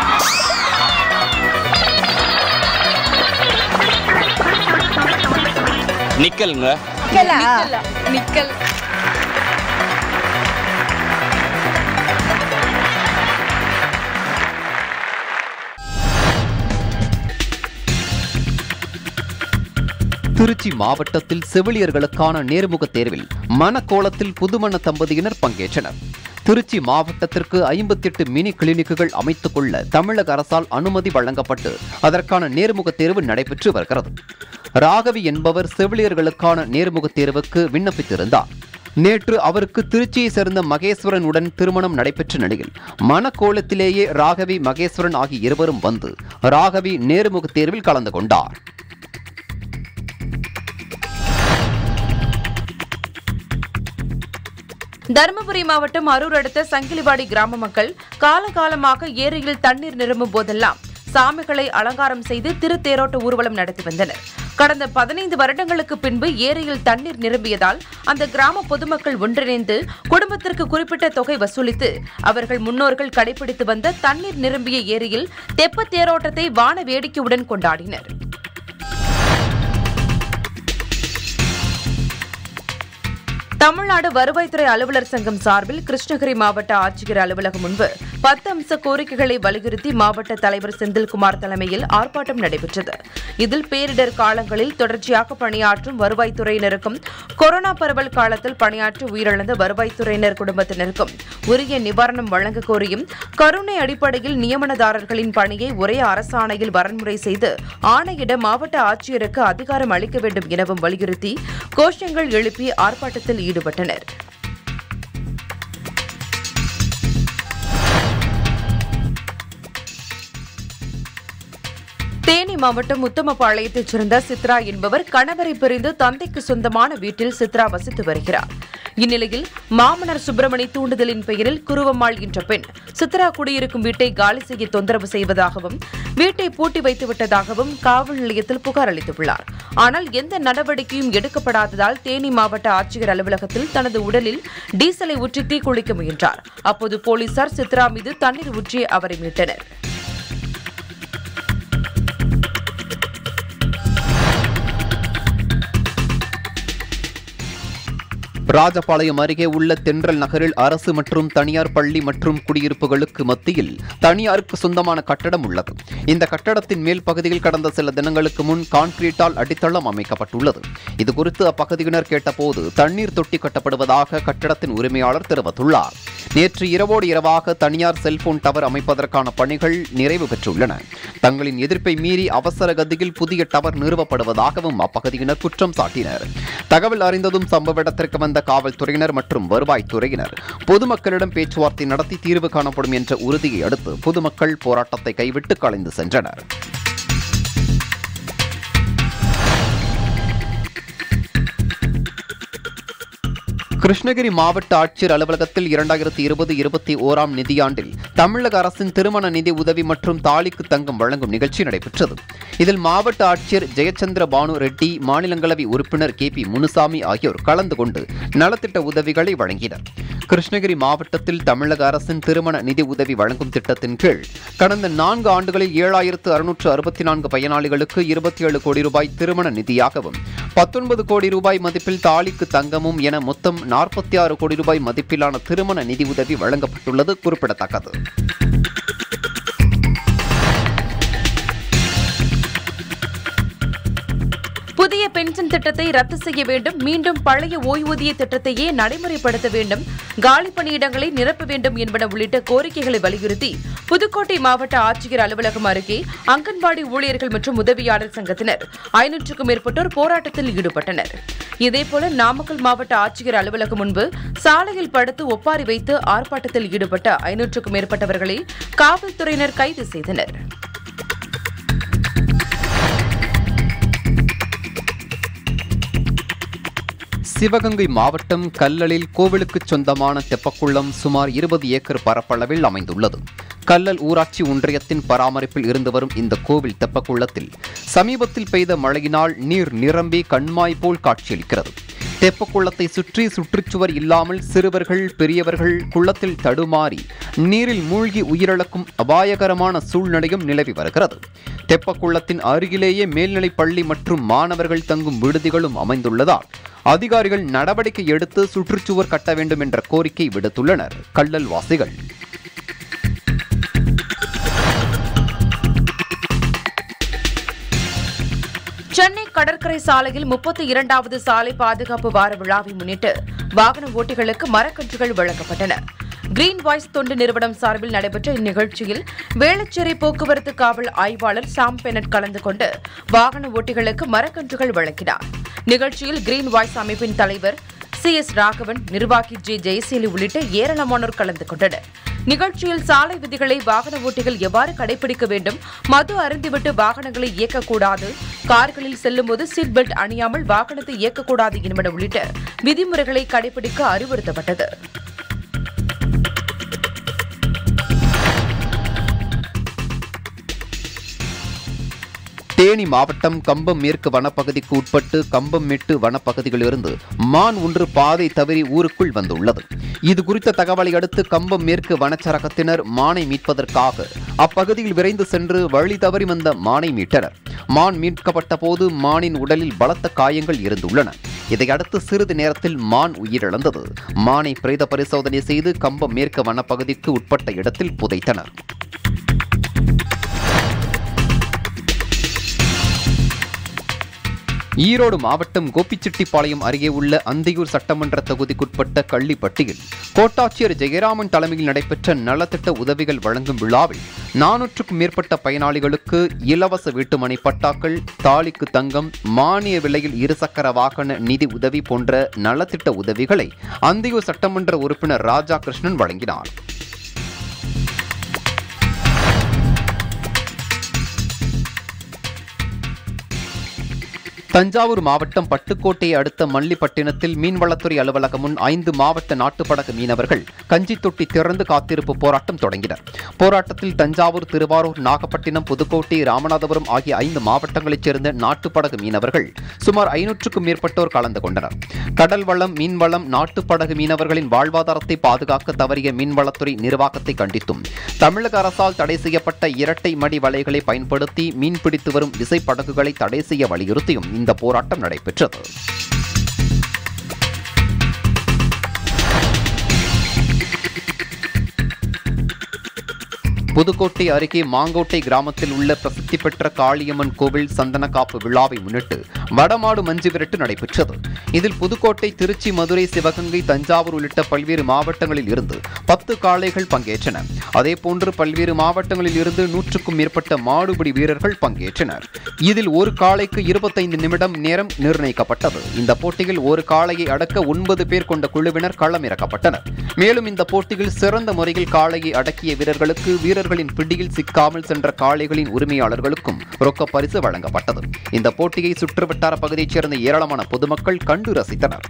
நிக்கலுங்க நிக்கல் திருச்சி மாவட்டத்தில் செவிலியர்களுக்கான நேர்முகத் தேர்வில் மனக்கோலத்தில் புதுமண தம்பதியினர் பங்கேற்றனர் திருச்சி மாவட்டத்திற்கு ஐம்பத்தெட்டு மினி கிளினிக்குகள் அமைத்துக் கொள்ள தமிழக அரசால் அனுமதி வழங்கப்பட்டு அதற்கான நேர்முகத் தேர்வு நடைபெற்று வருகிறது ராகவி என்பவர் செவிலியர்களுக்கான நேர்முகத் தேர்வுக்கு விண்ணப்பித்திருந்தார் நேற்று அவருக்கு திருச்சியை சேர்ந்த மகேஸ்வரனுடன் திருமணம் நடைபெற்ற நிலையில் மனக்கோலத்திலேயே ராகவி மகேஸ்வரன் ஆகிய இருவரும் வந்து ராகவி நேர்முகத் தேர்வில் கலந்து கொண்டார் தருமபுரி மாவட்டம் அரூர் அடுத்த சங்கிலிவாடி கிராம மக்கள் காலகாலமாக ஏரியில் தண்ணீர் நிரம்பும் போதெல்லாம் சாமிகளை அலங்காரம் செய்து திருத்தேரோட்ட ஊர்வலம் நடத்தி வந்தனர் கடந்த பதினைந்து வருடங்களுக்கு பின்பு ஏரியில் தண்ணீர் நிரம்பியதால் அந்த கிராம பொதுமக்கள் ஒன்றிணைந்து குடும்பத்திற்கு குறிப்பிட்ட தொகை வசூலித்து அவர்கள் முன்னோர்கள் கடைபிடித்து வந்த தண்ணீர் நிரம்பிய ஏரியில் தெப்ப தேரோட்டத்தை வான வேடிக்கையுடன் கொண்டாடினர் தமிழ்நாடு வருவாய்த்துறை அலுவலர் சங்கம் சார்பில் கிருஷ்ணகிரி மாவட்ட ஆட்சியர் அலுவலகம் முன்பு பத்து அம்ச கோரிக்கைகளை வலியுறுத்தி மாவட்ட தலைவர் செந்தில்குமார் தலைமையில் ஆர்ப்பாட்டம் நடைபெற்றது இதில் பேரிடர் காலங்களில் தொடர்ச்சியாக பணியாற்றும் வருவாய்த்துறையினருக்கும் கொரோனா பரவல் காலத்தில் பணியாற்றி உயிரிழந்த வருவாய்த்துறையினர் குடும்பத்தினருக்கும் உரிய நிவாரணம் வழங்க கோரியும் கருணை அடிப்படையில் நியமனதாரர்களின் பணியை ஒரே அரசாணையில் வரன்முறை செய்து ஆணையிட மாவட்ட ஆட்சியருக்கு அதிகாரம் அளிக்க வேண்டும் எனவும் வலியுறுத்தி கோஷங்கள் எழுப்பி ஆர்ப்பாட்டத்தில் ஈடுபட்டனர் தேனி மாவட்டம் உத்தமபாளையத்தைச் சேர்ந்த சித்ரா என்பவர் கணவரை பிரிந்து தந்தைக்கு சொந்தமான வீட்டில் சித்ரா வசித்து வருகிறார் இந்நிலையில் மாமனார் சுப்பிரமணி தூண்டுதலின் பெயரில் குருவம்மாள் என்ற பெண் சித்ரா குடியிருக்கும் வீட்டை காலி செய்ய தொந்தரவு செய்வதாகவும் வீட்டை பூட்டி வைத்து விட்டதாகவும் காவல் நிலையத்தில் புகார் அளித்துள்ளார் ஆனால் எந்த நடவடிக்கையும் எடுக்கப்படாததால் தேனி மாவட்ட ஆட்சியர் அலுவலகத்தில் தனது உடலில் டீசலை ஊற்றி தீக்குளிக்க முயன்றார் அப்போது போலீசார் சித்ரா மீது தண்ணீர் ஊற்றி அவரை மீட்டனர் ராஜபாளையம் அருகே உள்ள தென்றல் நகரில் அரசு மற்றும் தனியார் பள்ளி மற்றும் குடியிருப்புகளுக்கு மத்தியில் தனியாருக்கு சொந்தமான கட்டடம் உள்ளது இந்த கட்டடத்தின் மேல் பகுதியில் கடந்த சில தினங்களுக்கு முன் கான்கிரீட்டால் அடித்தளம் அமைக்கப்பட்டுள்ளது இது குறித்து அப்பகுதியினர் கேட்டபோது தண்ணீர் தொட்டி கட்டப்படுவதாக கட்டடத்தின் உரிமையாளர் தெரிவித்துள்ளார் நேற்று இரவோடு இரவாக தனியார் செல்போன் டவர் அமைப்பதற்கான பணிகள் நிறைவு பெற்றுள்ளன தங்களின் எதிர்ப்பை மீறி அவசர கதியில் புதிய டவர் நிறுவப்படுவதாகவும் அப்பகுதியினர் குற்றம் சாட்டினர் தகவல் அறிந்ததும் சம்பவ இடத்திற்கு வந்த காவல்துறையினர் மற்றும் வருவாய்த்துறையினர் பொதுமக்களிடம் பேச்சுவார்த்தை நடத்தி தீர்வு காணப்படும் என்ற உறுதியை அடுத்து பொதுமக்கள் போராட்டத்தை கைவிட்டு கலைந்து சென்றனர் கிருஷ்ணகிரி மாவட்ட ஆட்சியர் அலுவலகத்தில் இரண்டாயிரத்தி இருபது இருபத்தி ஓராம் நிதியாண்டில் தமிழக அரசின் திருமண நிதி உதவி மற்றும் தாலிக்கு தங்கம் வழங்கும் நிகழ்ச்சி நடைபெற்றது இதில் மாவட்ட ஆட்சியர் ஜெயச்சந்திர பானு ரெட்டி மாநிலங்களவை உறுப்பினர் கே பி முனுசாமி ஆகியோர் கலந்து கொண்டு நலத்திட்ட உதவிகளை வழங்கினர் கிருஷ்ணகிரி மாவட்டத்தில் தமிழக அரசின் திருமண நிதி உதவி வழங்கும் திட்டத்தின் கீழ் கடந்த நான்கு ஆண்டுகளில் ஏழாயிரத்து அறுநூற்று அறுபத்தி நான்கு பயனாளிகளுக்கு இருபத்தி ஏழு கோடி ரூபாய் திருமண நிதியாகவும் பத்தொன்பது கோடி ரூபாய் மதிப்பில் தாலிக்கு தங்கமும் என மொத்தம் நாற்பத்தி ஆறு கோடி ரூபாய் மதிப்பிலான திருமண நிதி உதவி வழங்கப்பட்டுள்ளது குறிப்பிடத்தக்கது புதிய பென்ஷன் திட்டத்தை ரத்து செய்ய வேண்டும் மீண்டும் பழைய ஓய்வூதிய திட்டத்தையே நடைமுறைப்படுத்த வேண்டும் காலி பணியிடங்களை நிரப்ப வேண்டும் என்பன உள்ளிட்ட கோரிக்கைகளை வலியுறுத்தி புதுக்கோட்டை மாவட்ட ஆட்சியர் அலுவலகம் அருகே அங்கன்வாடி ஊழியர்கள் மற்றும் உதவியாளர் சங்கத்தினர் ஐநூற்றுக்கும் மேற்பட்டோர் போராட்டத்தில் ஈடுபட்டனர் இதேபோல நாமக்கல் மாவட்ட ஆட்சியர் அலுவலகம் முன்பு சாலையில் படுத்து ஒப்பாரி வைத்து ஆர்ப்பாட்டத்தில் ஈடுபட்ட ஐநூற்றுக்கும் மேற்பட்டவர்களை காவல்துறையினர் கைது செய்தனர் சிவகங்கை மாவட்டம் கல்லலில் கோவிலுக்கு சொந்தமான தெப்பக்குளம் சுமார் இருபது ஏக்கர் பரப்பளவில் அமைந்துள்ளது கல்லல் ஊராட்சி ஒன்றியத்தின் பராமரிப்பில் இருந்து வரும் இந்த கோவில் தெப்பக்குளத்தில் சமீபத்தில் பெய்த மழையினால் நீர் நிரம்பி கண்மாய் போல் காட்சியளிக்கிறது தெப்பக்குளத்தை சுற்றி சுற்றுச்சுவர் இல்லாமல் சிறுவர்கள் பெரியவர்கள் குளத்தில் தடுமாறி நீரில் மூழ்கி உயிரிழக்கும் அபாயகரமான சூழ்நிலையும் நிலவி வருகிறது தெப்பக்குளத்தின் அருகிலேயே மேல்நிலைப் பள்ளி மற்றும் மாணவர்கள் தங்கும் விடுதிகளும் அமைந்துள்ளதால் அதிகாரிகள் நடவடிக்கை எடுத்து சுற்றுச்சுவர் கட்ட வேண்டும் என்ற கோரிக்கை விடுத்துள்ளனர் கள்ளல் வாசிகள் சென்னை கடற்கரை சாலையில் முப்பத்தி இரண்டாவது சாலை பாதுகாப்பு வார விழாவை முன்னிட்டு வாகன ஓட்டிகளுக்கு மரக்கன்றுகள் வழங்கப்பட்டன கிரீன் வாய்ஸ் தொண்டு நிறுவனம் சார்பில் நடைபெற்ற இந்நிகழ்ச்சியில் வேளச்சேரி போக்குவரத்து காவல் ஆய்வாளர் சாம் பெனட் கலந்து கொண்டு வாகன ஓட்டிகளுக்கு மரக்கன்றுகள் வழங்கினார் நிகழ்ச்சியில் கிரீன் வாய்ஸ் அமைப்பின் தலைவர் சி எஸ் ராகவன் நிர்வாகி ஜே ஜெயசீலி உள்ளிட்ட ஏராளமானோர் கலந்து கொண்டனர் நிகழ்ச்சியில் சாலை விதிகளை வாகன ஓட்டிகள் எவ்வாறு கடைபிடிக்க வேண்டும் மது அருந்திவிட்டு வாகனங்களை இயக்கக்கூடாது கார்களில் செல்லும்போது சீட் பெல்ட் அணியாமல் வாகனத்தை இயக்கக்கூடாது என்பன உள்ளிட்ட விதிமுறைகளை கடைபிடிக்க அறிவுறுத்தப்பட்டது தேனி மாவட்டம் கம்பம் மேற்கு வனப்பகுதிக்கு உட்பட்டு கம்பம் மெட்டு வனப்பகுதியிலிருந்து மான் ஒன்று பாதை தவறி ஊருக்குள் வந்துள்ளது இது குறித்த தகவலை அடுத்து கம்பம் மேற்கு வனச்சரகத்தினர் மானை மீட்பதற்காக அப்பகுதியில் விரைந்து சென்று வழி தவறி வந்த மானை மீட்டனர் மான் மீட்கப்பட்ட போது மானின் உடலில் பலத்த காயங்கள் இருந்துள்ளன இதையடுத்து சிறிது நேரத்தில் மான் உயிரிழந்தது மானை பிரேத பரிசோதனை செய்து கம்பம் மேற்கு வனப்பகுதிக்கு உட்பட்ட இடத்தில் புதைத்தனர் ஈரோடு மாவட்டம் கோபிச்செட்டிப்பாளையம் அருகே உள்ள அந்தியூர் சட்டமன்ற தொகுதிக்குட்பட்ட கள்ளிப்பட்டியில் கோட்டாட்சியர் ஜெயராமன் தலைமையில் நடைபெற்ற நலத்திட்ட உதவிகள் வழங்கும் விழாவில் நானூற்றுக்கும் மேற்பட்ட பயனாளிகளுக்கு இலவச வீட்டுமனை பட்டாக்கள் தாலிக்கு தங்கம் மானிய விலையில் இருசக்கர வாகன நிதி உதவி போன்ற நலத்திட்ட உதவிகளை அந்தியூர் சட்டமன்ற உறுப்பினர் ராஜா கிருஷ்ணன் வழங்கினார் தஞ்சாவூர் மாவட்டம் பட்டுக்கோட்டையை அடுத்த மல்லிப்பட்டினத்தில் மீன்வளத்துறை அலுவலகம் முன் ஐந்து மாவட்ட நாட்டுப்படகு மீனவர்கள் கஞ்சி தொட்டி திறந்து காத்திருப்பு போராட்டம் தொடங்கினர் போராட்டத்தில் தஞ்சாவூர் திருவாரூர் நாகப்பட்டினம் புதுக்கோட்டை ராமநாதபுரம் ஆகிய ஐந்து மாவட்டங்களைச் சேர்ந்த நாட்டுப்படகு மீனவர்கள் சுமார் ஐநூற்றுக்கும் மேற்பட்டோர் கலந்து கொண்டனர் கடல் வளம் மீன்வளம் நாட்டுப்படகு மீனவர்களின் வாழ்வாதாரத்தை பாதுகாக்க தவறிய மீன்வளத்துறை நிர்வாகத்தை கண்டித்தும் தமிழக அரசால் தடை செய்யப்பட்ட இரட்டை மடி வலைகளை பயன்படுத்தி மீன்பிடித்து வரும் விசைப்படகுகளை தடை செய்ய வலியுறுத்தியும் இந்த போராட்டம் நடைபெற்றது புதுக்கோட்டை அருகே மாங்கோட்டை கிராமத்தில் உள்ள பிரசித்தி பெற்ற காளியம்மன் கோவில் சந்தன காப்பு விழாவை முன்னிட்டு வடமாடு மஞ்சு விரட்டு நடைபெற்றது இதில் புதுக்கோட்டை திருச்சி மதுரை சிவகங்கை தஞ்சாவூர் உள்ளிட்ட பல்வேறு மாவட்டங்களில் இருந்து பத்து காளைகள் பங்கேற்றன அதேபோன்று பல்வேறு மாவட்டங்களில் இருந்து நூற்றுக்கும் மேற்பட்ட மாடுபிடி வீரர்கள் பங்கேற்றனர் இதில் ஒரு காளைக்கு இருபத்தைந்து நிமிடம் நேரம் நிர்ணயிக்கப்பட்டது இந்த போட்டியில் ஒரு காளையை அடக்க ஒன்பது பேர் கொண்ட குழுவினர் களமிறக்கப்பட்டனர் மேலும் இந்த போட்டியில் சிறந்த முறையில் காளையை அடக்கிய வீரர்களுக்கு வீரர்களின் பிடியில் சிக்காமல் சென்ற காளைகளின் உரிமையாளர்களுக்கும் ரொக்க பரிசு வழங்கப்பட்டது இந்த போட்டியை சுற்றுவட்டார பகுதியைச் சேர்ந்த ஏராளமான பொதுமக்கள் கண்டு ரசித்தனர்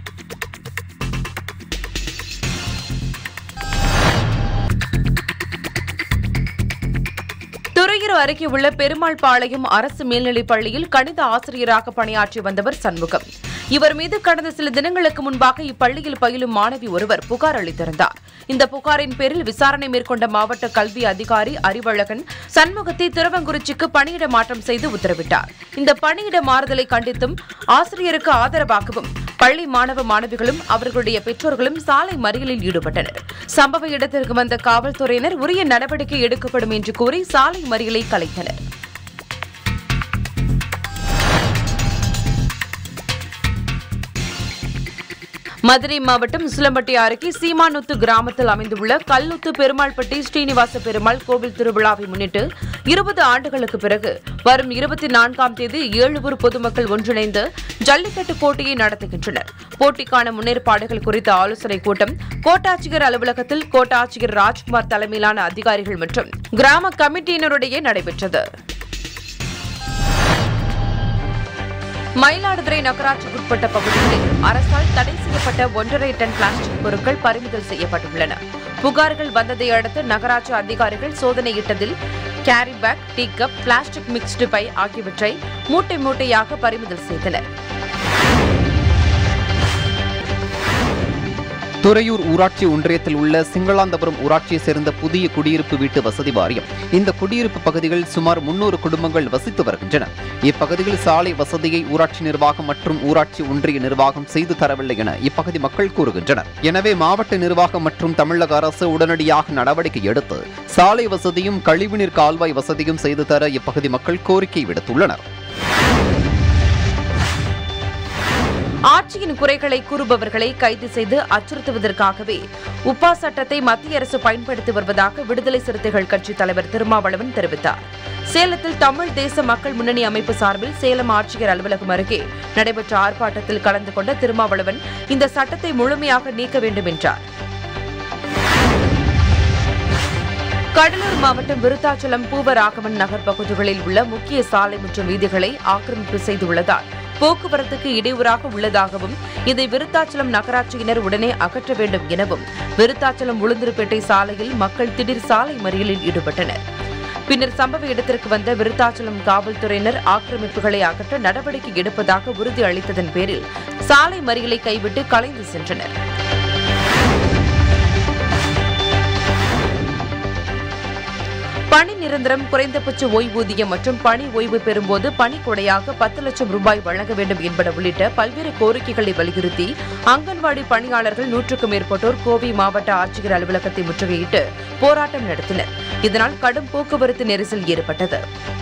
துறையூர் அருகே உள்ள பெருமாள் பாளையம் அரசு மேல்நிலைப் பள்ளியில் கணித ஆசிரியராக பணியாற்றி வந்தவர் சண்முகம் இவர் மீது கடந்த சில தினங்களுக்கு முன்பாக இப்பள்ளியில் பயிலும் மாணவி ஒருவர் புகார் அளித்திருந்தார் இந்த புகாரின் பேரில் விசாரணை மேற்கொண்ட மாவட்ட கல்வி அதிகாரி அறிவழகன் சண்முகத்தை திருவங்குறிச்சிக்கு பணியிட மாற்றம் செய்து உத்தரவிட்டார் இந்த பணியிட மாறுதலை கண்டித்தும் ஆசிரியருக்கு ஆதரவாகவும் பள்ளி மாணவ மாணவிகளும் அவர்களுடைய பெற்றோர்களும் சாலை மறியலில் ஈடுபட்டனர் சம்பவ இடத்திற்கு வந்த காவல்துறையினர் உரிய நடவடிக்கை எடுக்கப்படும் என்று கூறி சாலை மறியலை கலைத்தனர் மதுரை மாவட்டம் உசிலம்பட்டி அருகே சீமானுத்து கிராமத்தில் அமைந்துள்ள கல்லுத்து பெருமாள்பட்டி ஸ்ரீனிவாச பெருமாள் கோவில் திருவிழாவை முன்னிட்டு இருபது ஆண்டுகளுக்கு பிறகு வரும் இருபத்தி நான்காம் தேதி ஏழு ஊர் பொதுமக்கள் ஒன்றிணைந்து ஜல்லிக்கட்டு போட்டியை நடத்துகின்றனர் போட்டிக்கான முன்னேற்பாடுகள் குறித்த ஆலோசனைக் கூட்டம் கோட்டாட்சியர் அலுவலகத்தில் கோட்டாட்சியர் ராஜ்குமார் தலைமையிலான அதிகாரிகள் மற்றும் கிராம கமிட்டியினரிடையே நடைபெற்றது மயிலாடுதுறை நகராட்சிக்குட்பட்ட பகுதிகளில் அரசால் தடை செய்யப்பட்ட ஒன்றரை டன் பிளாஸ்டிக் பொருட்கள் பறிமுதல் செய்யப்பட்டுள்ளன புகார்கள் வந்ததை அடுத்து நகராட்சி அதிகாரிகள் சோதனையிட்டதில் carry bag tea cup plastic mixed பை ஆகியவற்றை மூட்டை மூட்டையாக பறிமுதல் செய்தனர் துறையூர் ஊராட்சி ஒன்றியத்தில் உள்ள சிங்களாந்தபுரம் ஊராட்சியை சேர்ந்த புதிய குடியிருப்பு வீட்டு வசதி வாரியம் இந்த குடியிருப்பு பகுதிகளில் சுமார் முன்னூறு குடும்பங்கள் வசித்து வருகின்றன இப்பகுதியில் சாலை வசதியை ஊராட்சி நிர்வாகம் மற்றும் ஊராட்சி ஒன்றிய நிர்வாகம் செய்து தரவில்லை என இப்பகுதி மக்கள் கூறுகின்றனர் எனவே மாவட்ட நிர்வாகம் மற்றும் தமிழக அரசு உடனடியாக நடவடிக்கை எடுத்து சாலை வசதியும் கழிவுநீர் கால்வாய் வசதியும் செய்து தர இப்பகுதி மக்கள் கோரிக்கை விடுத்துள்ளனர் ஆட்சியின் குறைகளை கூறுபவர்களை கைது செய்து அச்சுறுத்துவதற்காகவே உப்பா சட்டத்தை மத்திய அரசு பயன்படுத்தி வருவதாக விடுதலை சிறுத்தைகள் கட்சி தலைவர் திருமாவளவன் தெரிவித்தார் சேலத்தில் தமிழ் தேச மக்கள் முன்னணி அமைப்பு சார்பில் சேலம் ஆட்சியர் அலுவலகம் அருகே நடைபெற்ற ஆர்ப்பாட்டத்தில் கலந்து கொண்ட திருமாவளவன் இந்த சட்டத்தை முழுமையாக நீக்க வேண்டும் என்றார் கடலூர் மாவட்டம் விருத்தாச்சலம் பூவராகவன் நகர் பகுதிகளில் உள்ள முக்கிய சாலை மற்றும் வீதிகளை ஆக்கிரமிப்பு செய்துள்ளதால் போக்குவரத்துக்கு இடையூறாக உள்ளதாகவும் இதை விருத்தாச்சலம் நகராட்சியினர் உடனே அகற்ற வேண்டும் எனவும் விருத்தாச்சலம் உளுந்தூர்பேட்டை சாலையில் மக்கள் திடீர் சாலை மறியலில் ஈடுபட்டனர் பின்னர் சம்பவ இடத்திற்கு வந்த விருத்தாச்சலம் காவல்துறையினர் ஆக்கிரமிப்புகளை அகற்ற நடவடிக்கை எடுப்பதாக உறுதி அளித்ததன் பேரில் சாலை மறியலை கைவிட்டு கலைந்து சென்றனர் பணி நிரந்தரம் குறைந்தபட்ச ஓய்வூதியம் மற்றும் பணி ஓய்வு பெறும்போது பணிக்கொடையாக பத்து லட்சம் ரூபாய் வழங்க வேண்டும் என்பன உள்ளிட்ட பல்வேறு கோரிக்கைகளை வலியுறுத்தி அங்கன்வாடி பணியாளர்கள் நூற்றுக்கும் மேற்பட்டோர் கோவை மாவட்ட ஆட்சியர் அலுவலகத்தை முற்றுகையிட்டு போராட்டம் நடத்தினர் இதனால் கடும் போக்குவரத்து நெரிசல் ஏற்பட்டது